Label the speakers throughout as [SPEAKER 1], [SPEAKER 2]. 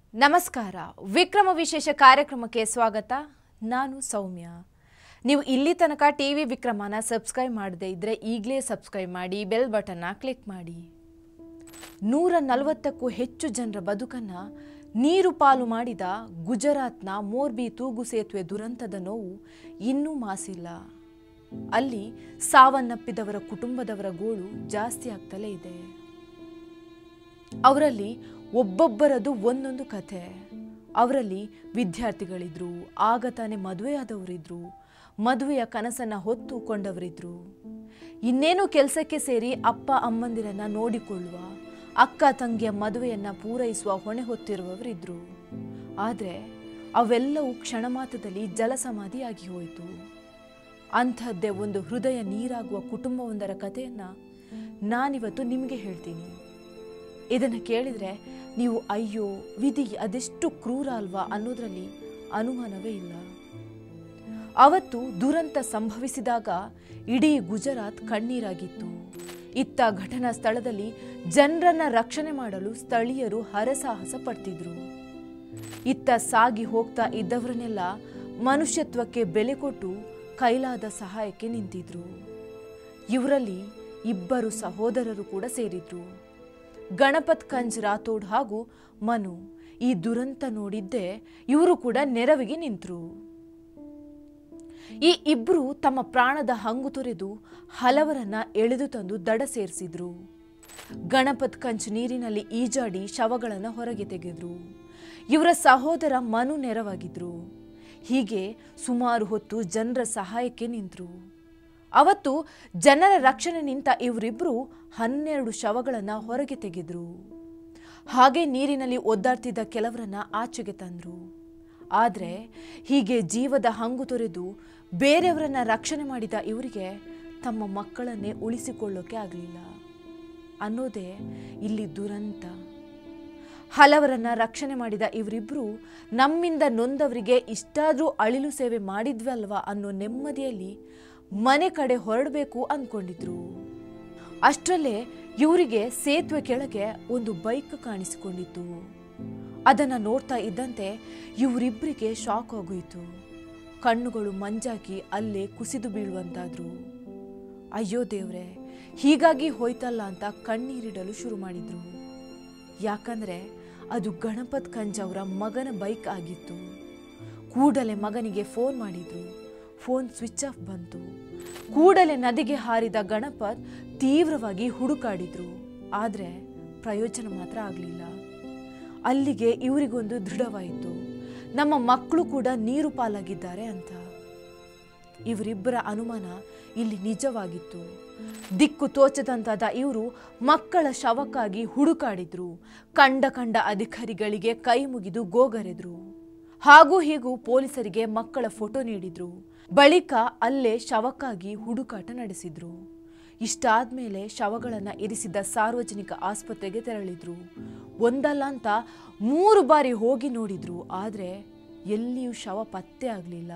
[SPEAKER 1] ನಮಸ್ಕಾರ ವಿಕ್ರಮ ವಿಶೇಷ ಕಾರ್ಯಕ್ರಮಕ್ಕೆ ಸ್ವಾಗತ ನಾನು ಸೌಮ್ಯ ನೀವು ಇಲ್ಲಿ ತನಕ ಟಿ ವಿ ವಿಕ್ರಮನ ಸಬ್ಸ್ಕ್ರೈಬ್ ಮಾಡದೇ ಇದ್ದರೆ ಈಗಲೇ ಸಬ್ಸ್ಕ್ರೈಬ್ ಮಾಡಿ ಬೆಲ್ ಬಟನ್ನ ಕ್ಲಿಕ್ ಮಾಡಿ ನೂರ ನಲವತ್ತಕ್ಕೂ ಹೆಚ್ಚು ಜನರ ಬದುಕನ್ನು ನೀರು ಪಾಲು ಮಾಡಿದ ಗುಜರಾತ್ನ ಮೋರ್ಬಿ ತೂಗು ಸೇತುವೆ ದುರಂತದ ನೋವು ಇನ್ನೂ ಮಾಸಿಲ್ಲ ಅಲ್ಲಿ ಸಾವನ್ನಪ್ಪಿದವರ ಕುಟುಂಬದವರ ಗೋಳು ಜಾಸ್ತಿ ಆಗ್ತಲೇ ಇದೆ ಅವರಲ್ಲಿ ಒಬ್ಬೊಬ್ಬರದು ಒಂದೊಂದು ಕಥೆ ಅವರಲ್ಲಿ ವಿದ್ಯಾರ್ಥಿಗಳಿದ್ರು ಆಗ ತಾನೇ ಮದುವೆಯಾದವರಿದ್ರು ಮದುವೆಯ ಕನಸನ್ನ ಹೊತ್ತು ಕೊಂಡವರಿದ್ರು ಇನ್ನೇನು ಕೆಲಸಕ್ಕೆ ಸೇರಿ ಅಪ್ಪ ಅಮ್ಮಂದಿರನ್ನ ನೋಡಿಕೊಳ್ಳುವ ಅಕ್ಕ ತಂಗಿಯ ಮದುವೆಯನ್ನ ಪೂರೈಸುವ ಹೊಣೆ ಹೊತ್ತಿರುವವರಿದ್ರು ಆದರೆ ಅವೆಲ್ಲವೂ ಕ್ಷಣಮಾತ್ರದಲ್ಲಿ ಜಲಸಮಾಧಿಯಾಗಿ ಹೋಯಿತು ಅಂಥದ್ದೇ ಒಂದು ಹೃದಯ ನೀರಾಗುವ ಕುಟುಂಬವೊಂದರ ಕಥೆಯನ್ನ ನಾನಿವತ್ತು ನಿಮಗೆ ಹೇಳ್ತೀನಿ ಇದನ್ನು ಕೇಳಿದರೆ ನೀವು ಅಯ್ಯೋ ವಿಧಿ ಅದೆಷ್ಟು ಕ್ರೂರ ಅಲ್ವಾ ಅನ್ನೋದ್ರಲ್ಲಿ ಅನುಮಾನವೇ ಇಲ್ಲ ಅವತ್ತು ದುರಂತ ಸಂಭವಿಸಿದಾಗ ಇಡೀ ಗುಜರಾತ್ ಕಣ್ಣೀರಾಗಿತ್ತು ಇತ್ತ ಘಟನಾ ಸ್ಥಳದಲ್ಲಿ ಜನರನ್ನ ರಕ್ಷಣೆ ಮಾಡಲು ಸ್ಥಳೀಯರು ಹರಸಾಹಸ ಪಡ್ತಿದ್ರು ಇತ್ತ ಸಾಗಿ ಹೋಗ್ತಾ ಇದ್ದವರನ್ನೆಲ್ಲ ಮನುಷ್ಯತ್ವಕ್ಕೆ ಬೆಲೆ ಕೊಟ್ಟು ಕೈಲಾದ ಸಹಾಯಕ್ಕೆ ನಿಂತಿದ್ರು ಇವರಲ್ಲಿ ಇಬ್ಬರು ಸಹೋದರರು ಕೂಡ ಸೇರಿದ್ರು ಗಣಪತ್ ಕಂಜ್ ರಾಥೋಡ್ ಹಾಗೂ ಮನು ಈ ದುರಂತ ನೋಡಿದ್ದೇ ಇವರು ಕೂಡ ನೆರವಿಗೆ ನಿಂತರು ಈ ಇಬ್ರು ತಮ್ಮ ಪ್ರಾಣದ ಹಂಗು ತೊರೆದು ಹಲವರನ್ನ ಎಳೆದು ತಂದು ದಡ ಸೇರಿಸಿದ್ರು ಗಣಪತ್ ಕಂಚ್ ನೀರಿನಲ್ಲಿ ಈಜಾಡಿ ಶವಗಳನ್ನು ಹೊರಗೆ ತೆಗೆದ್ರು ಇವರ ಸಹೋದರ ಮನು ನೆರವಾಗಿದ್ರು ಹೀಗೆ ಸುಮಾರು ಹೊತ್ತು ಜನರ ಸಹಾಯಕ್ಕೆ ನಿಂತರು ಅವತ್ತು ಜನರ ರಕ್ಷಣೆ ನಿಂತ ಇವರಿಬ್ರು ಹನ್ನೆರಡು ಶವಗಳನ್ನು ಹೊರಗೆ ತೆಗೆದ್ರು ಹಾಗೆ ನೀರಿನಲ್ಲಿ ಒದ್ದಾಡ್ತಿದ್ದ ಕೆಲವರನ್ನ ಆಚೆಗೆ ತಂದ್ರು ಆದರೆ ಹೀಗೆ ಜೀವದ ಹಂಗು ತೊರೆದು ಬೇರೆಯವರನ್ನ ರಕ್ಷಣೆ ಮಾಡಿದ ಇವರಿಗೆ ತಮ್ಮ ಮಕ್ಕಳನ್ನೇ ಉಳಿಸಿಕೊಳ್ಳೋಕೆ ಆಗಲಿಲ್ಲ ಅನ್ನೋದೇ ಇಲ್ಲಿ ದುರಂತ ಹಲವರನ್ನ ರಕ್ಷಣೆ ಮಾಡಿದ ಇವರಿಬ್ರು ನಮ್ಮಿಂದ ನೊಂದವರಿಗೆ ಇಷ್ಟಾದ್ರೂ ಅಳಿಲು ಸೇವೆ ಮಾಡಿದ್ವಲ್ವಾ ಅನ್ನೋ ನೆಮ್ಮದಿಯಲ್ಲಿ ಮನೆ ಕಡೆ ಹೊರಡಬೇಕು ಅಂದ್ಕೊಂಡಿದ್ರು ಅಷ್ಟರಲ್ಲೇ ಇವರಿಗೆ ಸೇತುವೆ ಕೆಳಗೆ ಒಂದು ಬೈಕ್ ಕಾಣಿಸಿಕೊಂಡಿತ್ತು ಅದನ್ನ ನೋಡ್ತಾ ಇದ್ದಂತೆ ಇವರಿಬ್ಬರಿಗೆ ಶಾಕ್ ಆಗೋಯ್ತು ಕಣ್ಣುಗಳು ಮಂಜಾಗಿ ಅಲ್ಲೇ ಕುಸಿದು ಬೀಳುವಂತಾದ್ರು ಅಯ್ಯೋ ದೇವ್ರೆ ಹೀಗಾಗಿ ಹೋಯ್ತಲ್ಲ ಅಂತ ಕಣ್ಣೀರಿಡಲು ಶುರು ಮಾಡಿದ್ರು ಯಾಕಂದ್ರೆ ಅದು ಗಣಪತ್ ಕಂಜ್ ಅವರ ಮಗನ ಬೈಕ್ ಆಗಿತ್ತು ಕೂಡಲೇ ಮಗನಿಗೆ ಫೋನ್ ಮಾಡಿದ್ರು ಫೋನ್ ಸ್ವಿಚ್ ಆಫ್ ಬಂತು ಕೂಡಲೇ ನದಿಗೆ ಹಾರಿದ ಗಣಪತ್ ತೀವ್ರವಾಗಿ ಹುಡುಕಾಡಿದ್ರು ಆದರೆ ಪ್ರಯೋಜನ ಮಾತ್ರ ಆಗಲಿಲ್ಲ ಅಲ್ಲಿಗೆ ಇವರಿಗೊಂದು ದೃಢವಾಯಿತು ನಮ್ಮ ಮಕ್ಕಳು ಕೂಡ ನೀರು ಪಾಲಾಗಿದ್ದಾರೆ ಅಂತ ಇವರಿಬ್ಬರ ಅನುಮಾನ ಇಲ್ಲಿ ನಿಜವಾಗಿತ್ತು ದಿಕ್ಕು ತೋಚದಂತಾದ ಇವರು ಮಕ್ಕಳ ಶವಕ್ಕಾಗಿ ಹುಡುಕಾಡಿದ್ರು ಕಂಡ ಕಂಡ ಅಧಿಕಾರಿಗಳಿಗೆ ಕೈ ಮುಗಿದು ಗೋಗರೆದ್ರು ಹಾಗೂ ಹೀಗೂ ಪೊಲೀಸರಿಗೆ ಮಕ್ಕಳ ಫೋಟೋ ನೀಡಿದ್ರು ಬಳಿಕ ಅಲ್ಲೇ ಶವಕ್ಕಾಗಿ ಹುಡುಕಾಟ ನಡೆಸಿದ್ರು ಇಷ್ಟಾದ್ಮೇಲೆ ಶವಗಳನ್ನು ಇರಿಸಿದ್ದ ಸಾರ್ವಜನಿಕ ಆಸ್ಪತ್ರೆಗೆ ತೆರಳಿದ್ರು ಒಂದಲ್ಲ ಅಂತ ಮೂರು ಬಾರಿ ಹೋಗಿ ನೋಡಿದ್ರು ಆದರೆ ಎಲ್ಲಿಯೂ ಶವ ಪತ್ತೆ ಆಗಲಿಲ್ಲ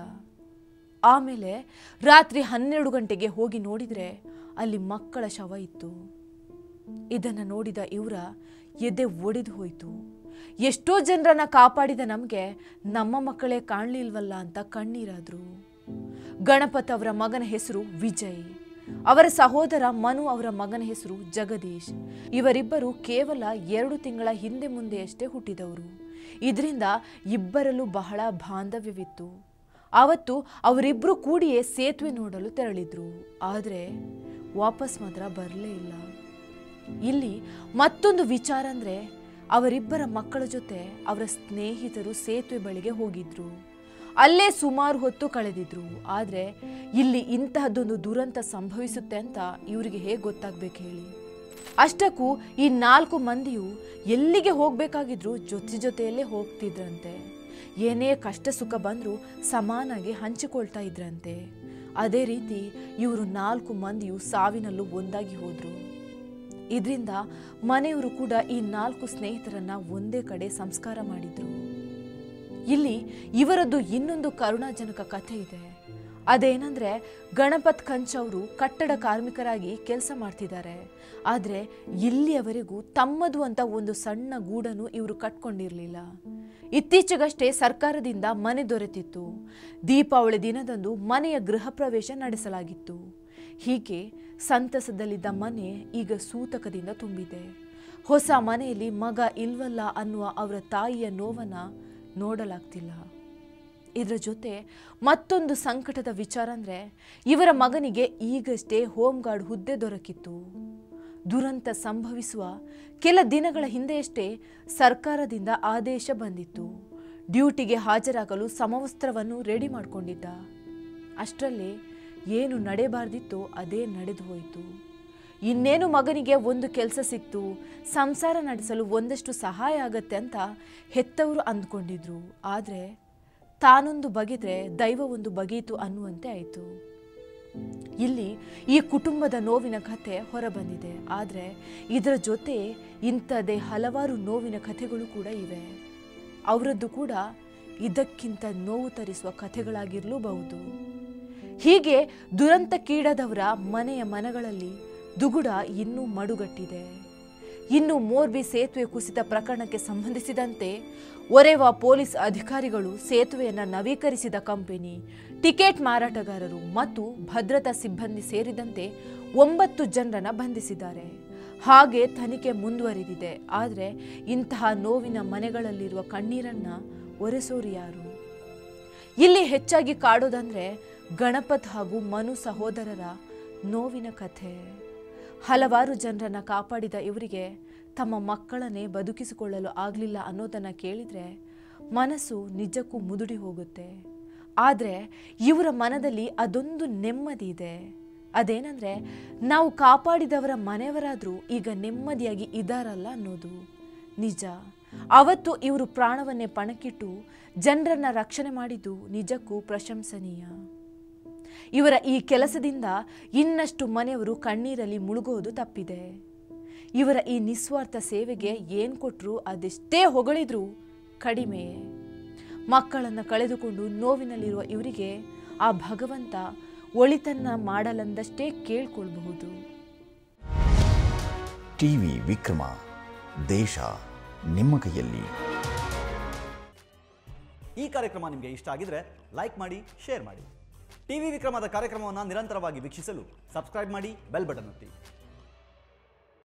[SPEAKER 1] ಆಮೇಲೆ ರಾತ್ರಿ ಹನ್ನೆರಡು ಗಂಟೆಗೆ ಹೋಗಿ ನೋಡಿದರೆ ಅಲ್ಲಿ ಮಕ್ಕಳ ಶವ ಇತ್ತು ಇದನ್ನು ನೋಡಿದ ಇವರ ಎದೆ ಒಡೆದು ಹೋಯಿತು ಎಷ್ಟೋ ಜನರನ್ನ ಕಾಪಾಡಿದ ನಮಗೆ ನಮ್ಮ ಮಕ್ಕಳೇ ಕಾಣಲಿಲ್ವಲ್ಲ ಅಂತ ಕಣ್ಣೀರಾದ್ರು ಗಣಪತ್ ಅವರ ಮಗನ ಹೆಸರು ವಿಜಯ್ ಅವರ ಸಹೋದರ ಮನು ಅವರ ಮಗನ ಹೆಸರು ಜಗದೀಶ್ ಇವರಿಬ್ಬರು ಕೇವಲ ಎರಡು ತಿಂಗಳ ಹಿಂದೆ ಮುಂದೆಯಷ್ಟೇ ಹುಟ್ಟಿದವರು ಇದರಿಂದ ಇಬ್ಬರಲ್ಲೂ ಬಹಳ ಬಾಂಧವ್ಯವಿತ್ತು ಆವತ್ತು ಅವರಿಬ್ಬರು ಕೂಡಿಯೇ ಸೇತುವೆ ನೋಡಲು ತೆರಳಿದ್ರು ಆದರೆ ವಾಪಸ್ ಮಾತ್ರ ಬರಲೇ ಇಲ್ಲ ಇಲ್ಲಿ ಮತ್ತೊಂದು ವಿಚಾರ ಅಂದರೆ ಅವರಿಬ್ಬರ ಮಕ್ಕಳ ಜೊತೆ ಅವರ ಸ್ನೇಹಿತರು ಸೇತುವೆ ಬಳಿಗೆ ಹೋಗಿದ್ರು ಅಲ್ಲೇ ಸುಮಾರು ಹೊತ್ತು ಕಳೆದಿದ್ರು ಆದರೆ ಇಲ್ಲಿ ಇಂತಹದ್ದೊಂದು ದುರಂತ ಸಂಭವಿಸುತ್ತೆ ಅಂತ ಇವರಿಗೆ ಹೇಗೆ ಗೊತ್ತಾಗ್ಬೇಕು ಹೇಳಿ ಅಷ್ಟಕ್ಕೂ ಈ ನಾಲ್ಕು ಮಂದಿಯು ಎಲ್ಲಿಗೆ ಹೋಗಬೇಕಾಗಿದ್ರು ಜೊತೆ ಜೊತೆಯಲ್ಲೇ ಹೋಗ್ತಿದ್ರಂತೆ ಏನೇ ಕಷ್ಟ ಸುಖ ಬಂದರೂ ಸಮಾನಾಗಿ ಹಂಚಿಕೊಳ್ತಾ ಇದ್ರಂತೆ ಅದೇ ರೀತಿ ಇವರು ನಾಲ್ಕು ಮಂದಿಯು ಸಾವಿನಲ್ಲೂ ಒಂದಾಗಿ ಹೋದರು ಇದರಿಂದ ಮನೆಯವರು ಕೂಡ ಈ ನಾಲ್ಕು ಸ್ನೇಹಿತರನ್ನ ಒಂದೇ ಕಡೆ ಸಂಸ್ಕಾರ ಮಾಡಿದ್ರು ಇಲ್ಲಿ ಇವರದ್ದು ಇನ್ನೊಂದು ಕರುಣಾಜನಕ ಕಥೆ ಇದೆ ಅದೇನಂದ್ರೆ ಗಣಪತ್ ಕಂಚ್ ಅವರು ಕಟ್ಟಡ ಕಾರ್ಮಿಕರಾಗಿ ಕೆಲಸ ಮಾಡ್ತಿದ್ದಾರೆ ಆದರೆ ಇಲ್ಲಿಯವರೆಗೂ ತಮ್ಮದು ಅಂತ ಒಂದು ಸಣ್ಣ ಗೂಡನ್ನು ಇವರು ಕಟ್ಕೊಂಡಿರಲಿಲ್ಲ ಇತ್ತೀಚೆಗಷ್ಟೇ ಸರ್ಕಾರದಿಂದ ಮನೆ ದೊರೆತಿತ್ತು ದೀಪಾವಳಿ ದಿನದಂದು ಮನೆಯ ಗೃಹ ಪ್ರವೇಶ ನಡೆಸಲಾಗಿತ್ತು ಹೀಗೆ ಸಂತಸದಲ್ಲಿದ್ದ ಮನೆ ಈಗ ಸೂತಕದಿಂದ ತುಂಬಿದೆ ಹೊಸ ಮನೆಯಲ್ಲಿ ಮಗ ಇಲ್ವಲ್ಲ ಅನ್ನುವ ಅವರ ತಾಯಿಯ ನೋವನ್ನ ನೋಡಲಾಗ್ತಿಲ್ಲ ಇದರ ಜೊತೆ ಮತ್ತೊಂದು ಸಂಕಟದ ವಿಚಾರ ಅಂದರೆ ಇವರ ಮಗನಿಗೆ ಈಗಷ್ಟೇ ಹೋಮ್ ಗಾರ್ಡ್ ಹುದ್ದೆ ದೊರಕಿತ್ತು ದುರಂತ ಸಂಭವಿಸುವ ಕೆಲ ದಿನಗಳ ಹಿಂದೆಯಷ್ಟೇ ಸರ್ಕಾರದಿಂದ ಆದೇಶ ಬಂದಿತ್ತು ಡ್ಯೂಟಿಗೆ ಹಾಜರಾಗಲು ಸಮವಸ್ತ್ರವನ್ನು ರೆಡಿ ಮಾಡಿಕೊಂಡಿದ್ದ ಅಷ್ಟರಲ್ಲೇ ಏನು ನಡೆಯಬಾರ್ದಿತ್ತೋ ಅದೇ ನಡೆದು ಹೋಯಿತು ಇನ್ನೇನು ಮಗನಿಗೆ ಒಂದು ಕೆಲಸ ಸಿಕ್ತು ಸಂಸಾರ ನಡೆಸಲು ಒಂದಷ್ಟು ಸಹಾಯ ಆಗತ್ತೆ ಅಂತ ಹೆತ್ತವರು ಅಂದ್ಕೊಂಡಿದ್ರು ಆದರೆ ತಾನೊಂದು ಬಗೆದ್ರೆ ದೈವ ಒಂದು ಬಗೆಯಿತು ಅನ್ನುವಂತೆ ಆಯಿತು ಇಲ್ಲಿ ಈ ಕುಟುಂಬದ ನೋವಿನ ಕಥೆ ಹೊರಬಂದಿದೆ ಆದರೆ ಇದರ ಜೊತೆ ಇಂಥದೇ ಹಲವಾರು ನೋವಿನ ಕಥೆಗಳು ಕೂಡ ಇವೆ ಅವರದ್ದು ಕೂಡ ಇದಕ್ಕಿಂತ ನೋವು ತರಿಸುವ ಕಥೆಗಳಾಗಿರಲೂಬಹುದು ಹೀಗೆ ದುರಂತಕ್ಕೀಡಾದವರ ಮನೆಯ ಮನಗಳಲ್ಲಿ ದುಗುಡ ಇನ್ನೂ ಮಡುಗಟ್ಟಿದೆ ಇನ್ನು ಮೋರ್ಬಿ ಸೇತುವೆ ಕುಸಿತ ಪ್ರಕರಣಕ್ಕೆ ಸಂಬಂಧಿಸಿದಂತೆ ಒರೆವ ಪೊಲೀಸ್ ಅಧಿಕಾರಿಗಳು ಸೇತುವೆಯನ್ನು ನವೀಕರಿಸಿದ ಕಂಪನಿ ಟಿಕೆಟ್ ಮಾರಾಟಗಾರರು ಮತ್ತು ಭದ್ರತಾ ಸಿಬ್ಬಂದಿ ಸೇರಿದಂತೆ ಒಂಬತ್ತು ಜನರನ್ನ ಬಂಧಿಸಿದ್ದಾರೆ ಹಾಗೆ ತನಿಖೆ ಮುಂದುವರಿದಿದೆ ಆದರೆ ಇಂತಹ ನೋವಿನ ಮನೆಗಳಲ್ಲಿರುವ ಕಣ್ಣೀರನ್ನ ಒರೆಸೋರು ಯಾರು ಇಲ್ಲಿ ಹೆಚ್ಚಾಗಿ ಕಾಡೋದಂದ್ರೆ ಗಣಪತ್ ಹಾಗೂ ಮನು ಸಹೋದರರ ನೋವಿನ ಕಥೆ ಹಲವಾರು ಜನರನ್ನ ಕಾಪಾಡಿದ ಇವರಿಗೆ ತಮ್ಮ ಮಕ್ಕಳನ್ನೇ ಬದುಕಿಸಿಕೊಳ್ಳಲು ಆಗಲಿಲ್ಲ ಅನ್ನೋದನ್ನ ಕೇಳಿದ್ರೆ ಮನಸ್ಸು ನಿಜಕ್ಕೂ ಮುದುಡಿ ಹೋಗುತ್ತೆ ಆದರೆ ಇವರ ಮನದಲ್ಲಿ ಅದೊಂದು ನೆಮ್ಮದಿ ಇದೆ ಅದೇನಂದ್ರೆ ನಾವು ಕಾಪಾಡಿದವರ ಮನೆಯವರಾದರೂ ಈಗ ನೆಮ್ಮದಿಯಾಗಿ ಇದಾರಲ್ಲ ಅನ್ನೋದು ನಿಜ ಅವತ್ತು ಇವರು ಪ್ರಾಣವನ್ನೇ ಪಣಕ್ಕಿಟ್ಟು ಜನರನ್ನ ರಕ್ಷಣೆ ಮಾಡಿದ್ದು ನಿಜಕ್ಕೂ ಪ್ರಶಂಸನೀಯ ಇವರ ಈ ಕೆಲಸದಿಂದ ಇನ್ನಷ್ಟು ಮನೆಯವರು ಕಣ್ಣೀರಲ್ಲಿ ಮುಳುಗೋದು ತಪ್ಪಿದೆ ಇವರ ಈ ನಿಸ್ವಾರ್ಥ ಸೇವೆಗೆ ಏನು ಕೊಟ್ಟರು ಅದೆಷ್ಟೇ ಹೊಗಳಿದ್ರೂ ಕಡಿಮೆಯೇ ಮಕ್ಕಳನ್ನು ಕಳೆದುಕೊಂಡು ನೋವಿನಲ್ಲಿರುವ ಇವರಿಗೆ ಆ ಭಗವಂತ ಒಳಿತನ್ನ ಮಾಡಲೆಂದಷ್ಟೇ ಕೇಳ್ಕೊಳ್ಬಹುದು
[SPEAKER 2] ಟಿವಿ ವಿಕ್ರಮ ದೇಶ ನಿಮ್ಮ ಕೈಯಲ್ಲಿ
[SPEAKER 3] ಈ ಕಾರ್ಯಕ್ರಮ ನಿಮಗೆ ಇಷ್ಟ ಆಗಿದ್ರೆ ಲೈಕ್ ಮಾಡಿ ಶೇರ್ ಮಾಡಿ ಟಿವಿ ವಿಕ್ರಮದ ಕಾರ್ಯಕ್ರಮವನ್ನು ನಿರಂತರವಾಗಿ ವೀಕ್ಷಿಸಲು ಸಬ್ಸ್ಕ್ರೈಬ್ ಮಾಡಿ ಬೆಲ್ ಬಟನ್ ಒತ್ತಿ